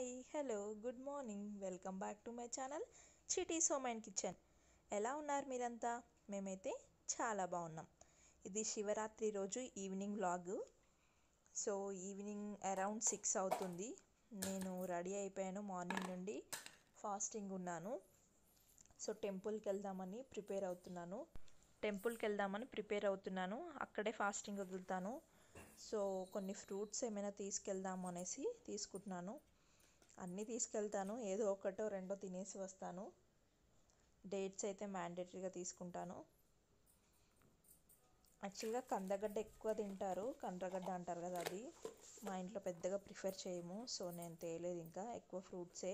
Hi hello good morning welcome back to my channel Chitti's home and kitchen ఎలా ఉన్నారు మీరంతా మేమైతే చాలా బాగున్నాం ఇది శివరాత్రి రోజు evening vlog so evening around six అవుతుంది నేను రెడీ అయిపోయాను మార్నింగ్ నుండి ఫాస్టింగ్ ఉన్నాను సో టెంపుల్కి వెళ్దామని ప్రిపేర్ అవుతున్నాను టెంపుల్కి వెళ్దామని ప్రిపేర్ అవుతున్నాను అక్కడే ఫాస్టింగ్ వదులుతాను సో కొన్ని ఫ్రూట్స్ ఏమైనా తీసుకెళ్దాము అనేసి తీసుకుంటున్నాను అన్నీ తీసుకెళ్తాను ఏదో ఒకటో రెండో తినేసి వస్తాను డేట్స్ అయితే మ్యాండేటరీగా తీసుకుంటాను యాక్చువల్గా కందగడ్డ ఎక్కువ తింటారు కండ్రగడ్డ అంటారు కదా అది మా ఇంట్లో పెద్దగా ప్రిఫర్ చేయము సో నేను తేలేదు ఇంకా ఎక్కువ ఫ్రూట్సే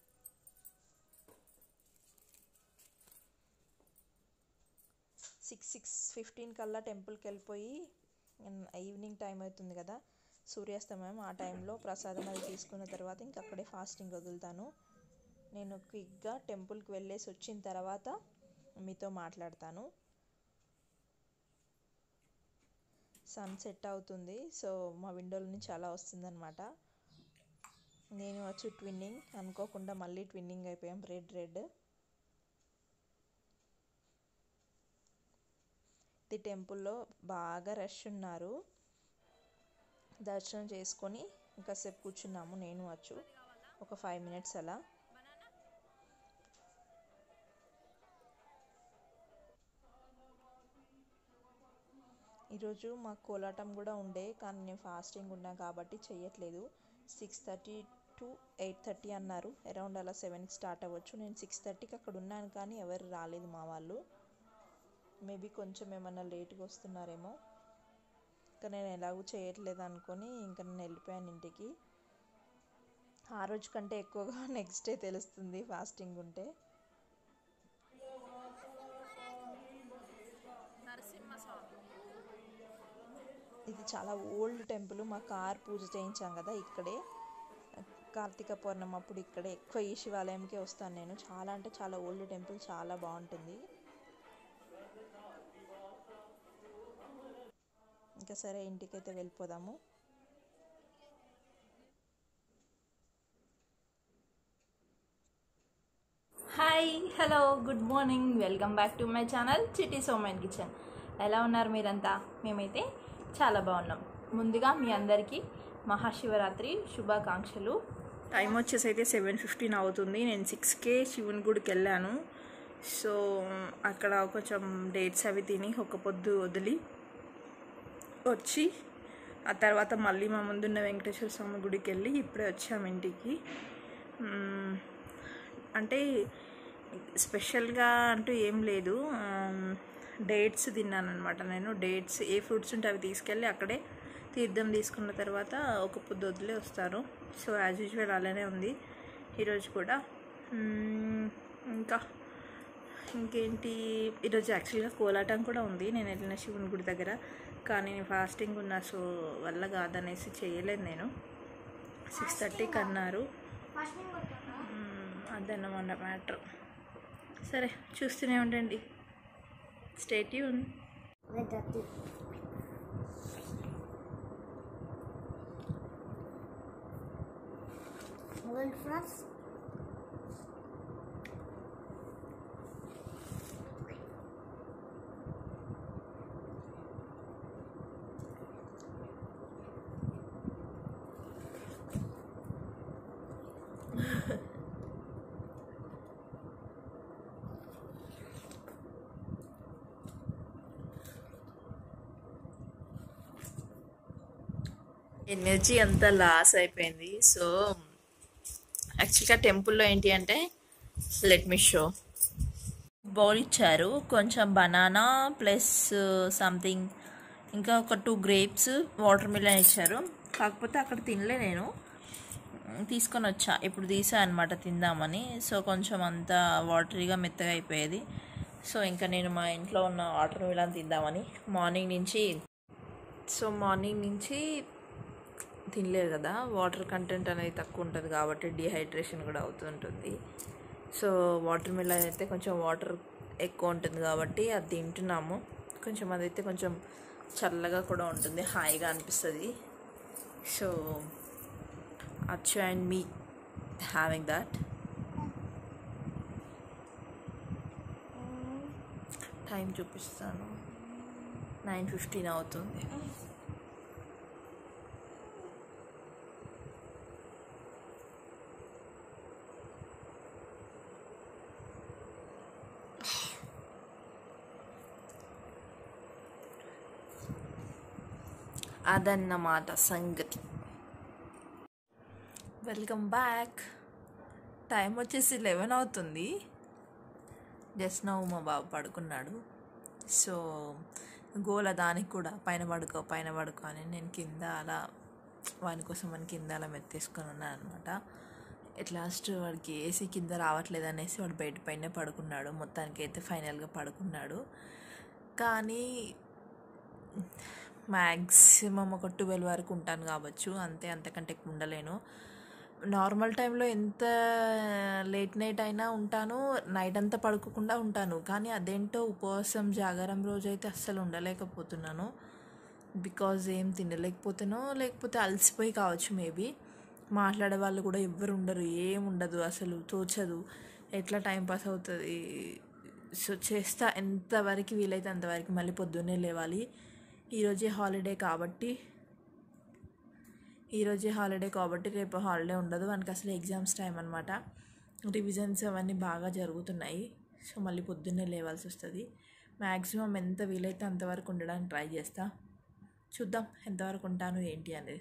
సిక్స్ సిక్స్ ఫిఫ్టీన్ కల్లా టెంపుల్కి వెళ్ళిపోయి ఈవినింగ్ టైం అవుతుంది కదా సూర్యాస్తమయం ఆ టైంలో ప్రసాదం అది తీసుకున్న తర్వాత ఇంక అక్కడే ఫాస్టింగ్ వదులుతాను నేను క్విక్గా టెంపుల్కి వెళ్ళేసి వచ్చిన తర్వాత మీతో మాట్లాడతాను సన్ సెట్ అవుతుంది సో మా విండోల నుంచి అలా వస్తుందన్నమాట నేను వచ్చి ట్విన్నింగ్ అనుకోకుండా మళ్ళీ ట్విన్నింగ్ అయిపోయాం రెడ్ రెడ్ ఇది టెంపుల్లో బాగా రష్ ఉన్నారు దర్శనం చేసుకొని ఇంకాసేపు కూర్చున్నాము నేను వచ్చు ఒక ఫైవ్ మినిట్స్ అలా ఈరోజు మాకు కోలాటం కూడా ఉండే కానీ నేను ఫాస్టింగ్ ఉన్నా కాబట్టి చెయ్యట్లేదు six thirty to eight thirty అన్నారు అరౌండ్ అలా సెవెన్కి స్టార్ట్ అవ్వచ్చు నేను సిక్స్ థర్టీకి అక్కడ ఉన్నాను కానీ ఎవరు రాలేదు మా వాళ్ళు మేబీ కొంచెం ఏమన్నా లేట్గా వస్తున్నారేమో ఇంకా నేను ఎలాగూ చేయట్లేదు అనుకొని ఇంకా నేను వెళ్ళిపోయాను ఇంటికి ఆ రోజు కంటే ఎక్కువగా నెక్స్ట్ డే తెలుస్తుంది ఫాస్టింగ్ ఉంటే ఇది చాలా ఓల్డ్ టెంపుల్ మా కార్ పూజ చేయించాం కదా ఇక్కడే కార్తీక పౌర్ణమి అప్పుడు ఇక్కడే ఎక్కువ ఈ శివాలయంకే వస్తాను నేను చాలా అంటే చాలా ఓల్డ్ టెంపుల్ చాలా బాగుంటుంది ఇంకా సరే ఇంటికైతే వెళ్ళిపోదాము hi hello good morning welcome back to my channel Chitti సోమన్ కిచెన్ ఎలా ఉన్నారు మీరంతా మేమైతే చాలా బాగున్నాం ముందుగా మీ అందరికీ మహాశివరాత్రి శుభాకాంక్షలు టైం వచ్చేసి అయితే సెవెన్ ఫిఫ్టీన్ అవుతుంది నేను సిక్స్కే శివుని గుడికి వెళ్ళాను సో అక్కడ కొంచెం డేట్స్ అవి తిని ఒక పొద్దు వదిలి వచ్చి ఆ తర్వాత మళ్ళీ మా ముందున్న వెంకటేశ్వర స్వామి గుడికి వెళ్ళి ఇప్పుడే వచ్చాము ఇంటికి మ్మ్, అంటే స్పెషల్గా అంటూ ఏం లేదు డేట్స్ తిన్నాను అనమాట నేను డేట్స్ ఏ ఫ్రూట్స్ ఉంటే అవి తీసుకెళ్ళి అక్కడే తీర్థం తీసుకున్న తర్వాత ఒక పొద్దు వదిలే వస్తాను సో యాజ్ యూజువల్ అలానే ఉంది ఈరోజు కూడా మ్మ్, ఇంకా ఇంకేంటి ఈరోజు యాక్చువల్గా కోలాటం కూడా ఉంది నేను వెళ్ళిన శివుని గుడి దగ్గర కానీ నేను ఫాస్టింగ్ ఉన్నా సో వల్ల కాదనేసి చేయలేదు నేను సిక్స్ థర్టీకి అన్నారు మ్మ్, అదన్నమాట మ్యాటర్ సరే చూస్తూనే ఉండండి stay tune with the tip. Hold first. Energy అంతా లాస్ అయిపోయింది సో యాక్చువల్గా టెంపుల్లో ఏంటి అంటే లెట్ మీ షో బౌల్ ఇచ్చారు కొంచెం బనానా ప్లస్ సంథింగ్ ఇంకా ఒక టూ గ్రేప్స్ వాటర్ మిలన్ ఇచ్చారు కాకపోతే అక్కడ తినలే నేను తీసుకొని వచ్చా ఇప్పుడు తీసా అనమాట తిందామని సో కొంచెం అంతా వాటరీగా మెత్తగా అయిపోయేది సో ఇంకా నేను మా ఇంట్లో ఉన్న వాటర్ మిలన్ తిందామని మార్నింగ్ నుంచి సో మార్నింగ్ నుంచి తినలేదు కదా వాటర్ కంటెంట్ అనేది తక్కువ ఉంటుంది కాబట్టి డిహైడ్రేషన్ కూడా అవుతుంటుంది సో వాటర్ మిలన్ అయితే కొంచెం వాటర్ ఎక్కువ ఉంటుంది కాబట్టి అది తింటున్నాము కొంచెం అదైతే కొంచెం చల్లగా కూడా ఉంటుంది హాయిగా అనిపిస్తుంది సో అచ్చు and me having that time చూపిస్తాను నైన్ ఫిఫ్టీన్ అవుతుంది అదన్నమాట సంగతి వెల్కమ్ బ్యాక్ టైం వచ్చేసి లెవెన్ అవుతుంది జస్ట్ నవ్వు మా బాబు పడుకున్నాడు సో గోల దానికి కూడా పైన పడుకో పైన పడుకో అని నేను కింద అలా వాని కోసం అని కింద అలా మెత్తేసుకొని ఉన్నాను అనమాట ఎట్ లాస్ట్ వాడికి ఏసీ కింద రావట్లేదు అనేసి వాడు బయట పైన పడుకున్నాడు మొత్తానికి అయితే ఫైనల్గా పడుకున్నాడు కానీ మ్యాక్సిమం ఒక ట్వెల్వ్ వరకు ఉంటాను కావచ్చు అంతే అంతకంటే ఎక్కువ ఉండలేను నార్మల్ టైంలో ఎంత లేట్ నైట్ అయినా ఉంటాను నైట్ అంతా పడుకోకుండా ఉంటాను కానీ అదేంటో ఉపవాసం జాగారం రోజు అయితే అస్సలు ఉండలేకపోతున్నాను బికాజ్ ఏం తినలేకపోతేనో లేకపోతే అలసిపోయి కావచ్చు మేబీ మాట్లాడే వాళ్ళు కూడా ఎవ్వరు ఉండరు ఏం ఉండదు అసలు తోచదు ఎట్లా టైం పాస్ అవుతుంది సో చేస్తా ఎంతవరకు వీలైతే అంతవరకు మళ్ళీ పొద్దున్నే లేవాలి ఈరోజే హాలిడే కాబట్టి ఈరోజే హాలిడే కాబట్టి రేపు హాలిడే ఉండదు మనకి అసలు ఎగ్జామ్స్ టైం అనమాట రివిజన్స్ అవన్నీ బాగా జరుగుతున్నాయి సో మళ్ళీ పొద్దున్నే లేవాల్సి వస్తుంది మ్యాక్సిమం ఎంత వీలైతే అంతవరకు ఉండడానికి ట్రై చేస్తా చూద్దాం ఎంతవరకు ఉంటాను ఏంటి అనేది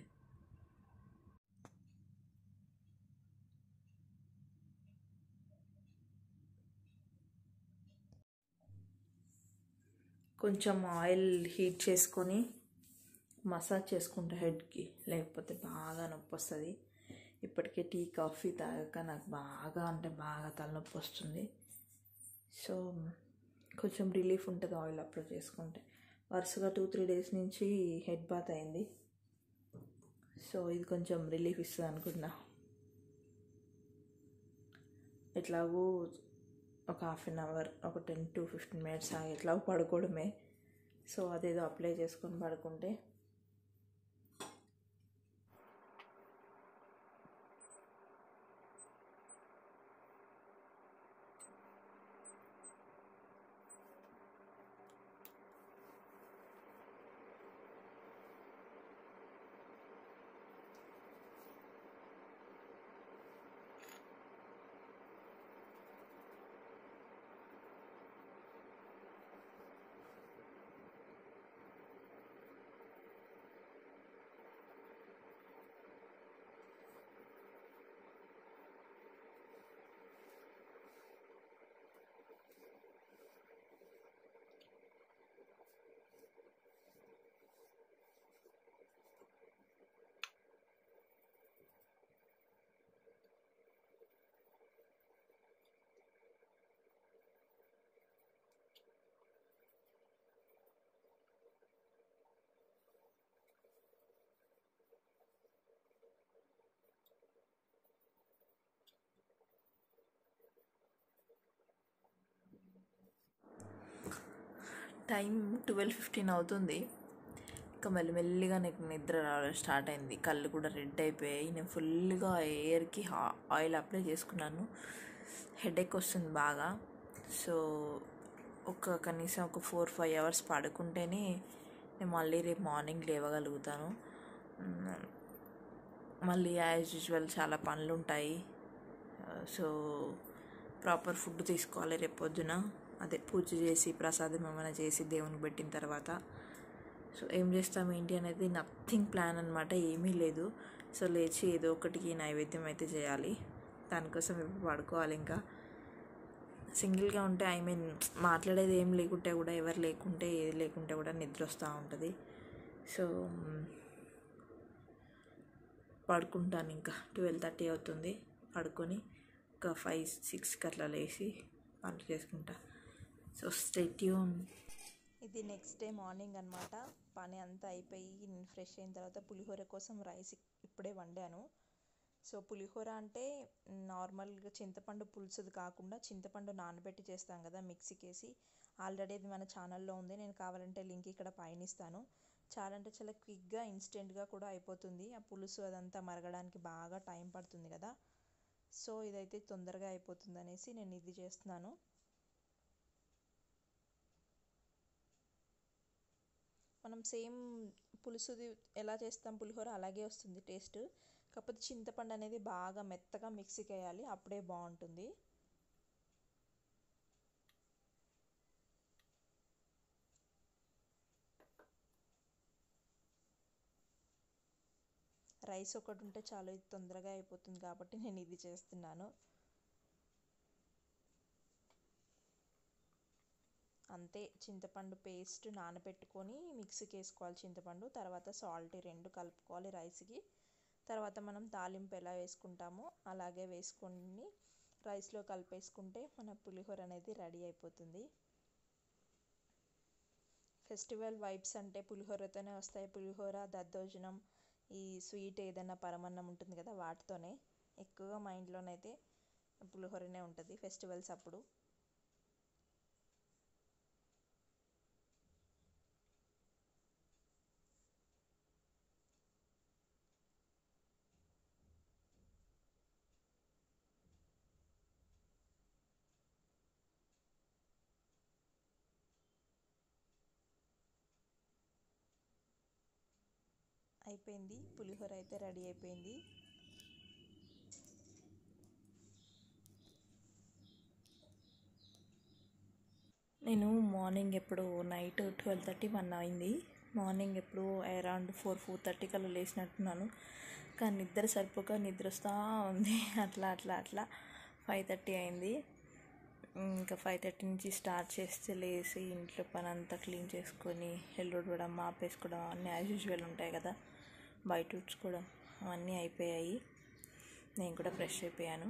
కొంచెం ఆయిల్ హీట్ చేసుకొని మసాజ్ చేసుకుంటా హెడ్కి లేకపోతే బాగా నొప్పి వస్తుంది ఇప్పటికే టీ కాఫీ తాగాక నాకు బాగా అంటే బాగా తలనొప్పి వస్తుంది సో కొంచెం రిలీఫ్ ఉంటుంది ఆయిల్ అప్లై చేసుకుంటే వరుసగా టూ త్రీ డేస్ నుంచి హెడ్ బాత్ అయింది సో ఇది కొంచెం రిలీఫ్ ఇస్తుంది అనుకుంటున్నా ఎట్లాగూ ఒక హాఫ్ అన్ అవర్ ఒక టెన్ టు ఫిఫ్టీన్ మినిట్స్ ఆగి ఎట్లాగో పడుకోవడమే సో అదేదో అప్లై చేసుకొని పడుకుంటే టైం ట్వెల్వ్ ఫిఫ్టీన్ అవుతుంది ఇంకా మెల్లిమెల్లిగా నాకు నిద్ర రావడం స్టార్ట్ అయింది కళ్ళు కూడా రెడ్ అయిపోయాయి నేను ఫుల్గా ఎయిర్కి ఆయిల్ అప్లై చేసుకున్నాను హెడేక్ వస్తుంది బాగా సో ఒక కనీసం ఒక ఫోర్ ఫైవ్ అవర్స్ పడుకుంటేనే నేను మళ్ళీ రేపు మార్నింగ్ లేవగలుగుతాను మ్, మళ్ళీ యాజ్ యూజువల్ చాలా పనులు ఉంటాయి సో ప్రాపర్ ఫుడ్ తీసుకోవాలి రేపు పొద్దున అదే పూజ చేసి ప్రసాదం ఏమైనా చేసి దేవునికి పెట్టిన తర్వాత సో ఏం చేస్తాం ఏంటి అనేది నథింగ్ ప్లాన్ అనమాట ఏమీ లేదు సో లేచి ఏదో ఒకటికి నైవేద్యం అయితే చేయాలి దానికోసం ఇప్పుడు పడుకోవాలి ఇంకా సింగిల్గా ఉంటే ఐ మీన్ మాట్లాడేది ఏం లేకుంటే కూడా ఎవరు లేకుంటే ఏది లేకుంటే కూడా నిద్ర వస్తూ ఉంటుంది సో మ్, పడుకుంటాను ఇంకా ట్వెల్వ్ థర్టీ అవుతుంది పడుకొని ఒక ఫైవ్ సిక్స్కి అట్లా లేచి పనులు చేసుకుంటా సో స్టేట్యూన్ ఇది నెక్స్ట్ డే మార్నింగ్ అనమాట పని అంతా అయిపోయి నేను ఫ్రెష్ అయిన తర్వాత పులిహోర కోసం రైస్ ఇప్పుడే వండాను సో పులిహోర అంటే నార్మల్గా చింతపండు పులుసుది కాకుండా చింతపండు నానబెట్టి చేస్తాం కదా మిక్సీకి వేసి ఆల్రెడీ అది మన ఛానల్లో ఉంది నేను కావాలంటే లింక్ ఇక్కడ పైన ఇస్తాను చాలా అంటే చాలా క్విక్గా ఇన్స్టెంట్గా కూడా అయిపోతుంది ఆ పులుసు అదంతా మరగడానికి బాగా టైం పడుతుంది కదా సో ఇదైతే తొందరగా అయిపోతుంది అనేసి నేను ఇది చేస్తున్నాను మనం సేమ్ పులుసుది ఎలా చేస్తాం పులిహోర అలాగే వస్తుంది టేస్ట్ కాకపోతే చింతపండు అనేది బాగా మెత్తగా మిక్సీకి వేయాలి అప్పుడే బాగుంటుంది రైస్ ఒకటి ఉంటే చాలు ఇది తొందరగా అయిపోతుంది కాబట్టి నేను ఇది చేస్తున్నాను అంతే చింతపండు పేస్ట్ నానబెట్టుకొని మిక్సీకి వేసుకోవాలి చింతపండు తర్వాత సాల్ట్ రెండు కలుపుకోవాలి రైస్కి తర్వాత మనం తాలింపు ఎలా వేసుకుంటామో అలాగే వేసుకొని రైస్లో కలిపేసుకుంటే మన పులిహోర అనేది రెడీ అయిపోతుంది ఫెస్టివల్ వైబ్స్ అంటే పులిహోరతోనే వస్తాయి పులిహోర దద్దోజనం ఈ స్వీట్ ఏదైనా పరమన్నం ఉంటుంది కదా వాటితోనే ఎక్కువగా మా ఇంట్లోనైతే పులిహోరనే ఉంటుంది ఫెస్టివల్స్ అప్పుడు అయిపోయింది పులిహోర అయితే రెడీ అయిపోయింది నేను మార్నింగ్ ఎప్పుడు నైట్ ట్వెల్వ్ థర్టీ వన్ అయింది మార్నింగ్ ఎప్పుడు అరౌండ్ ఫోర్ ఫోర్ థర్టీ కల్లా లేచినట్టున్నాను కానీ నిద్ర సరిపోక నిద్ర వస్తూ ఉంది అట్లా అట్లా అట్లా ఫైవ్ థర్టీ అయింది ఇంకా ఫైవ్ థర్టీ నుంచి స్టార్ట్ చేస్తే లేచి ఇంట్లో పని అంతా క్లీన్ చేసుకొని ఎల్లుడవడం మాపేసుకోవడం అన్నీ యాజ్ యూజువల్ ఉంటాయి కదా బయట ఉడ్చుకోవడం అవన్నీ అయిపోయాయి నేను కూడా ఫ్రెష్ అయిపోయాను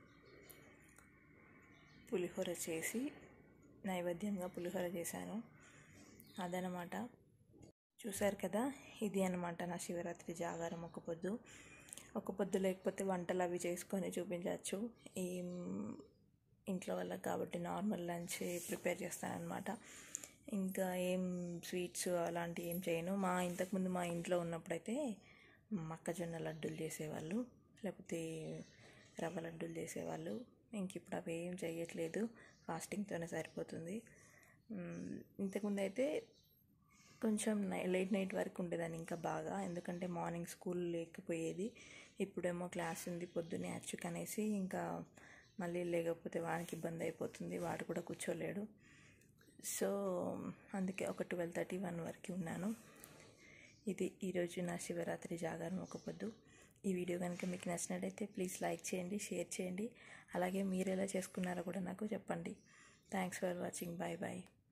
పులిహోర చేసి నైవేద్యంగా పులిహోర చేశాను అదనమాట చూశారు కదా ఇది అనమాట నా శివరాత్రి జాగారం ఒక పొద్దు ఒక పొద్దు లేకపోతే వంటలు అవి చేసుకొని చూపించవచ్చు ఈ ఇంట్లో వాళ్ళకి కాబట్టి నార్మల్ లంచ్ ప్రిపేర్ చేస్తానన్నమాట ఇంకా ఏం స్వీట్స్ అలాంటివి ఏం చేయను మా ఇంతకుముందు మా ఇంట్లో ఉన్నప్పుడైతే మొక్కజొన్న లడ్డూలు చేసేవాళ్ళు లేకపోతే రవ్వ లడ్డూలు చేసేవాళ్ళు ఇంక ఇప్పుడు అవి ఏం చేయట్లేదు ఫాస్టింగ్తోనే సరిపోతుంది ఇంతకుముందు అయితే కొంచెం లేట్ నైట్ వరకు ఉండేదాన్ని ఇంకా బాగా ఎందుకంటే మార్నింగ్ స్కూల్ లేకపోయేది ఇప్పుడేమో క్లాస్ ఉంది పొద్దున్నే అచ్చుకు అనేసి ఇంకా మళ్ళీ లేకపోతే వానికి ఇబ్బంది అయిపోతుంది వాడు కూడా కూర్చోలేడు సో అందుకే ఒక ట్వెల్వ్ థర్టీ వన్ వరకు ఉన్నాను ఇది ఈరోజు నా శివరాత్రి జాగారం ఒక పొద్దు ఈ వీడియో కనుక మీకు నచ్చినట్టయితే ప్లీజ్ లైక్ చేయండి షేర్ చేయండి అలాగే మీరు ఎలా చేసుకున్నారో కూడా నాకు చెప్పండి thanks for watching bye bye